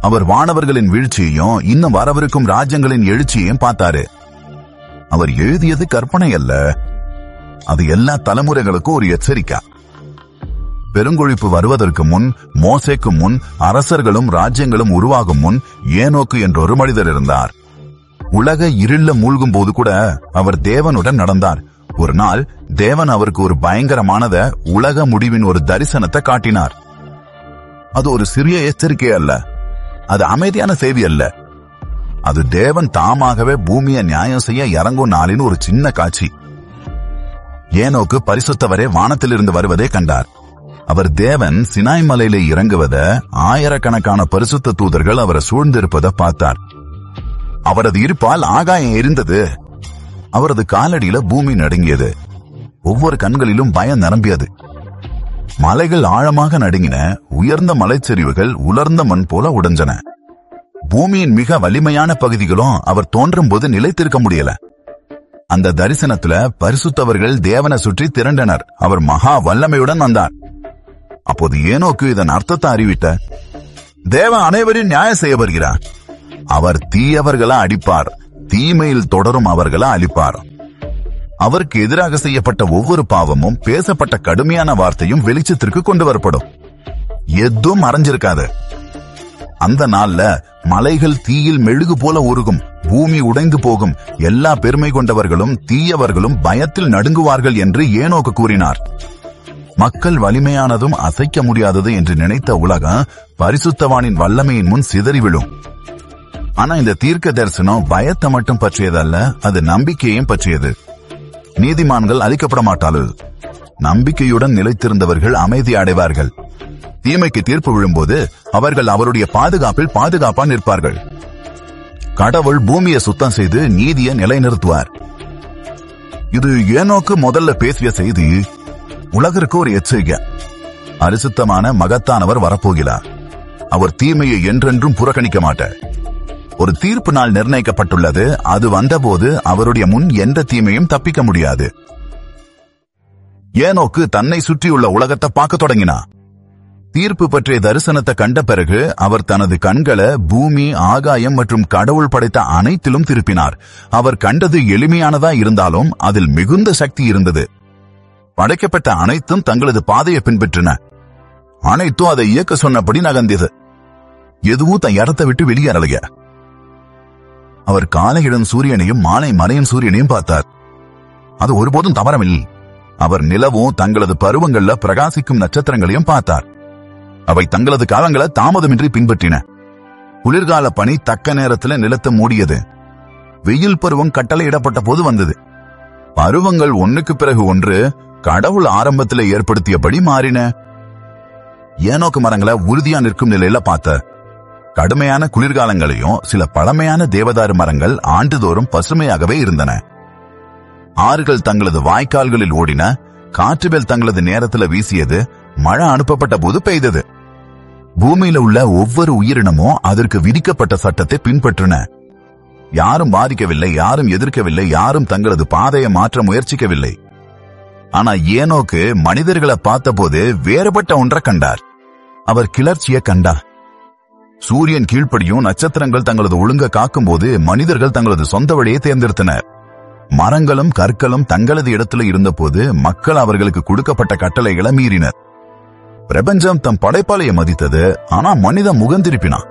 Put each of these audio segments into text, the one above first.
அவர் வானவர்களின் வீழ்ச்சியையும் இன்னும் வரவிருக்கும் ராஜ்யங்களின் எழுச்சியையும் பார்த்தாரு அவர் எழுதியது கற்பனை அல்ல அது எல்லா தலைமுறைகளுக்கும் ஒரு எச்சரிக்கை பெருங்கொழிப்பு வருவதற்கு முன் மோசேக்கு முன் அரசர்களும் ராஜ்யங்களும் உருவாகும் முன் ஏனோக்கு என்ற ஒரு மனிதர் இருந்தார் உலக இருள மூழ்கும் போது கூட அவர் தேவனுடன் நடந்தார் ஒரு நாள் தேவன் அவருக்கு ஒரு பயங்கரமானத உலக முடிவின் ஒரு தரிசனத்தை காட்டினார் அது ஒரு சிறிய எச்சரிக்கை அல்ல அது அமைதியான செய்தி அல்ல அது தேவன் தாமாகவே பூமியை நியாயம் செய்ய இறங்கும் நாளின் ஒரு சின்ன காட்சி ஏனோக்கு பரிசுத்தவரே வானத்திலிருந்து வருவதை கண்டார் அவர் தேவன் சினாய் மலையில இறங்குவத ஆயிரக்கணக்கான பரிசுத்த தூதர்கள் அவரை சூழ்ந்திருப்பதை பார்த்தார் அவரது இருப்பால் ஆகாயம் எரிந்தது அவரது காலடியில பூமி நடுங்கியது ஒவ்வொரு கண்களிலும் பயம் நிரம்பியது மலைகள் ஆழமாக நடுங்கின உயர்ந்த மலைச்சரிவுகள் உலர்ந்த மண் போல உடைஞ்சன பூமியின் மிக வலிமையான பகுதிகளும் அவர் தோன்றும் போது நிலைத்திருக்க முடியல அந்த தரிசனத்துல பரிசுத்தவர்கள் தேவனை சுற்றி திரண்டனர் அவர் மகா வல்லமையுடன் வந்தார் அப்போது ஏனோக்கு இதன் அர்த்தத்தை அறிவிட்ட தேவன் அனைவரையும் நியாயம் செய்ய வருகிறார் அவர் தீயவர்களை அடிப்பார் தீமையில் தொடரும் அவர்களை அழிப்பார் அவருக்கு எதிராக செய்யப்பட்ட ஒவ்வொரு பாவமும் பேசப்பட்ட கடுமையான வார்த்தையும் வெளிச்சத்திற்கு கொண்டு வரப்படும் எதுவும் மறைஞ்சிருக்காது அந்த நாள்ல மலைகள் தீயில் மெழுகு போல உருகும் பூமி உடைந்து போகும் எல்லா பெருமை கொண்டவர்களும் தீயவர்களும் பயத்தில் நடுங்குவார்கள் என்று ஏனோக்கு கூறினார் மக்கள் வலிமையானதும் அசைக்க முடியாதது என்று நினைத்த உலகம் பரிசுத்தவானின் வல்லமையின் முன் சிதறி விழும் ஆனா இந்த தீர்க்க தரிசனம் பயத்தை மட்டும் பற்றியதல்ல அது நம்பிக்கையையும் பற்றியது நீதிமான்கள் அழிக்கப்பட மாட்டார்கள் நம்பிக்கையுடன் நிலைத்திருந்தவர்கள் அமைதி அடைவார்கள் தீமைக்கு தீர்ப்பு விழும்போது அவர்கள் அவருடைய பாதுகாப்பில் பாதுகாப்பா நிற்பார்கள் கடவுள் பூமியை சுத்தம் செய்து நீதியை நிலைநிறுத்துவார் இது ஏனோக்கு முதல்ல பேசிய செய்தி உலகிற்கு ஒரு எச்சரிக்கை அரிசுத்தமான மகத்தானவர் வரப்போகிறார் அவர் தீமையை என்றென்றும் புறக்கணிக்க மாட்டார் ஒரு தீர்ப்பு நாள் நிர்ணயிக்கப்பட்டுள்ளது அது வந்தபோது அவருடைய முன் எந்த தீமையும் தப்பிக்க முடியாது ஏனோக்கு தன்னை சுற்றியுள்ள உலகத்தை பார்க்க தொடங்கினா தீர்ப்பு பற்றிய தரிசனத்தை கண்ட பிறகு அவர் தனது கண்களை பூமி ஆகாயம் மற்றும் கடவுள் படைத்த அனைத்திலும் திருப்பினார் அவர் கண்டது எளிமையானதா இருந்தாலும் அதில் மிகுந்த சக்தி இருந்தது படைக்கப்பட்ட அனைத்தும் தங்களது பாதையை பின்பற்றின அனைத்தும் அதை இயக்க சொன்னபடி நகர்ந்தது எதுவும் தன் இடத்தை விட்டு வெளியேறலைய அவர் காலையிடும் சூரியனையும் மாலை மறையும் சூரியனையும் பார்த்தார் அது ஒருபோதும் தவறமில்லை அவர் நிலவும் தங்களது பருவங்கள்ல பிரகாசிக்கும் நட்சத்திரங்களையும் பார்த்தார் அவை தங்களது காலங்களை தாமதமின்றி பின்பற்றின குளிர்கால பனி தக்க நேரத்துல நிலத்தை மூடியது வெயில் பருவம் கட்டளையிடப்பட்ட போது வந்தது பருவங்கள் ஒண்ணுக்கு பிறகு ஒன்று கடவுள் ஆரம்பத்துல ஏற்படுத்தியபடி மாறின ஏனோக்கு மரங்களை உறுதியா நிற்கும் நிலையில பார்த்த கடுமையான குளிர்காலங்களையும் சில பழமையான தேவதாரு மரங்கள் ஆண்டுதோறும் பசுமையாகவே இருந்தன ஆறுகள் தங்களது வாய்க்கால்களில் ஓடின காற்றுவேல் தங்களது நேரத்துல வீசியது மழை அனுப்பப்பட்ட போது பெய்தது பூமியில உள்ள ஒவ்வொரு உயிரினமும் அதற்கு விதிக்கப்பட்ட சட்டத்தை பின்பற்றின யாரும் பாதிக்கவில்லை யாரும் எதிர்க்கவில்லை யாரும் தங்களது பாதையை மாற்ற முயற்சிக்கவில்லை ஆனா ஏனோக்கு மனிதர்களை பார்த்தபோது வேறுபட்ட ஒன்றை கண்டார் அவர் கிளர்ச்சியை கண்டார் சூரியன் கீழ்ப்படியும் நட்சத்திரங்கள் தங்களது ஒழுங்க காக்கும்போது மனிதர்கள் தங்களது சொந்த வழியை தேர்ந்தெடுத்தனர் மரங்களும் கற்களும் தங்களது இடத்துல இருந்தபோது மக்கள் அவர்களுக்கு கொடுக்கப்பட்ட கட்டளைகளை மீறினர் பிரபஞ்சம் தம் படைப்பாளைய மதித்தது ஆனா மனிதன் முகந்திருப்பினான்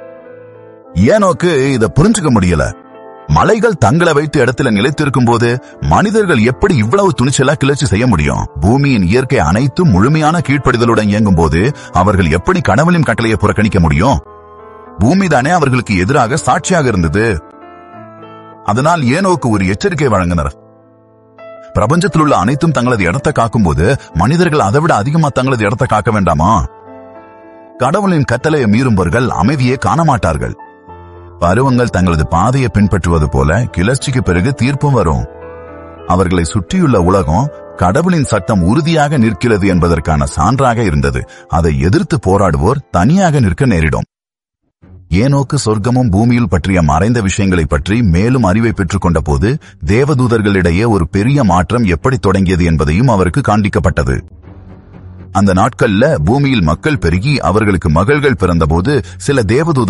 ஏனோக்கு இத புரிஞ்சுக்க முடியல மலைகள் தங்களை வைத்து இடத்துல நிலைத்திருக்கும் போது மனிதர்கள் எப்படி இவ்வளவு துணிச்சலா கிளர்ச்சி செய்ய முடியும் பூமியின் இயற்கை அனைத்தும் முழுமையான கீழ்ப்படிதலுடன் இயங்கும் போது அவர்கள் எப்படி கனவுளின் கட்டளையை புறக்கணிக்க முடியும் பூமி தானே அவர்களுக்கு எதிராக சாட்சியாக இருந்தது அதனால் ஏனோக்கு ஒரு எச்சரிக்கை வழங்கினர் பிரபஞ்சத்தில் உள்ள அனைத்தும் தங்களது இடத்தை காக்கும்போது மனிதர்கள் அதை விட அதிகமா தங்களது இடத்தை காக்க வேண்டாமா கடவுளின் கட்டளையை மீறும்பவர்கள் அமைதியை காண மாட்டார்கள் பருவங்கள் தங்களது பாதையை பின்பற்றுவது போல கிளர்ச்சிக்கு பிறகு தீர்ப்பும் வரும் அவர்களை சுற்றியுள்ள உலகம் கடவுளின் சட்டம் உறுதியாக நிற்கிறது என்பதற்கான சான்றாக இருந்தது அதை எதிர்த்து போராடுவோர் தனியாக நிற்க நேரிடும் ஏனோக்கு சொர்க்கமும் பூமியில் பற்றிய மறைந்த விஷயங்களை பற்றி மேலும் அறிவை பெற்றுக்கொண்ட போது தேவதூதர்களிடையே ஒரு பெரிய மாற்றம் எப்படி தொடங்கியது என்பதையும் அவருக்கு காண்பிக்கப்பட்டது அந்த நாட்கள்ல பூமியில் மக்கள் பெருகி அவர்களுக்கு மகள்கள் பிறந்தபோது சில தேவதூதர்